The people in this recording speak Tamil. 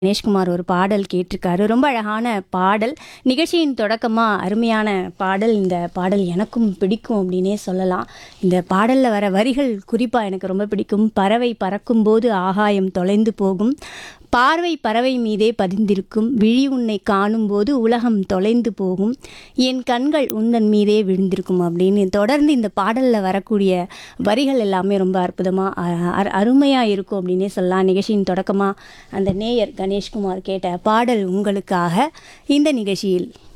கணேஷ்குமார் ஒரு பாடல் கேட்டிருக்காரு ரொம்ப அழகான பாடல் நிகழ்ச்சியின் தொடக்கமாக அருமையான பாடல் இந்த பாடல் எனக்கும் பிடிக்கும் அப்படின்னே சொல்லலாம் இந்த பாடலில் வர வரிகள் குறிப்பாக எனக்கு ரொம்ப பிடிக்கும் பறவை பறக்கும்போது ஆகாயம் தொலைந்து போகும் பார்வை பறவை மீதே பதிந்திருக்கும் விழி உன்னை காணும்போது உலகம் தொலைந்து போகும் என் கண்கள் உந்தன் மீதே விழுந்திருக்கும் அப்படின்னு தொடர்ந்து இந்த பாடலில் வரக்கூடிய வரிகள் எல்லாமே ரொம்ப அற்புதமாக அருமையாக இருக்கும் அப்படின்னே சொல்லலாம் நிகழ்ச்சியின் தொடக்கமாக அந்த நேயர் கணேஷ்குமார் கேட்ட பாடல் உங்களுக்காக இந்த நிகழ்ச்சியில்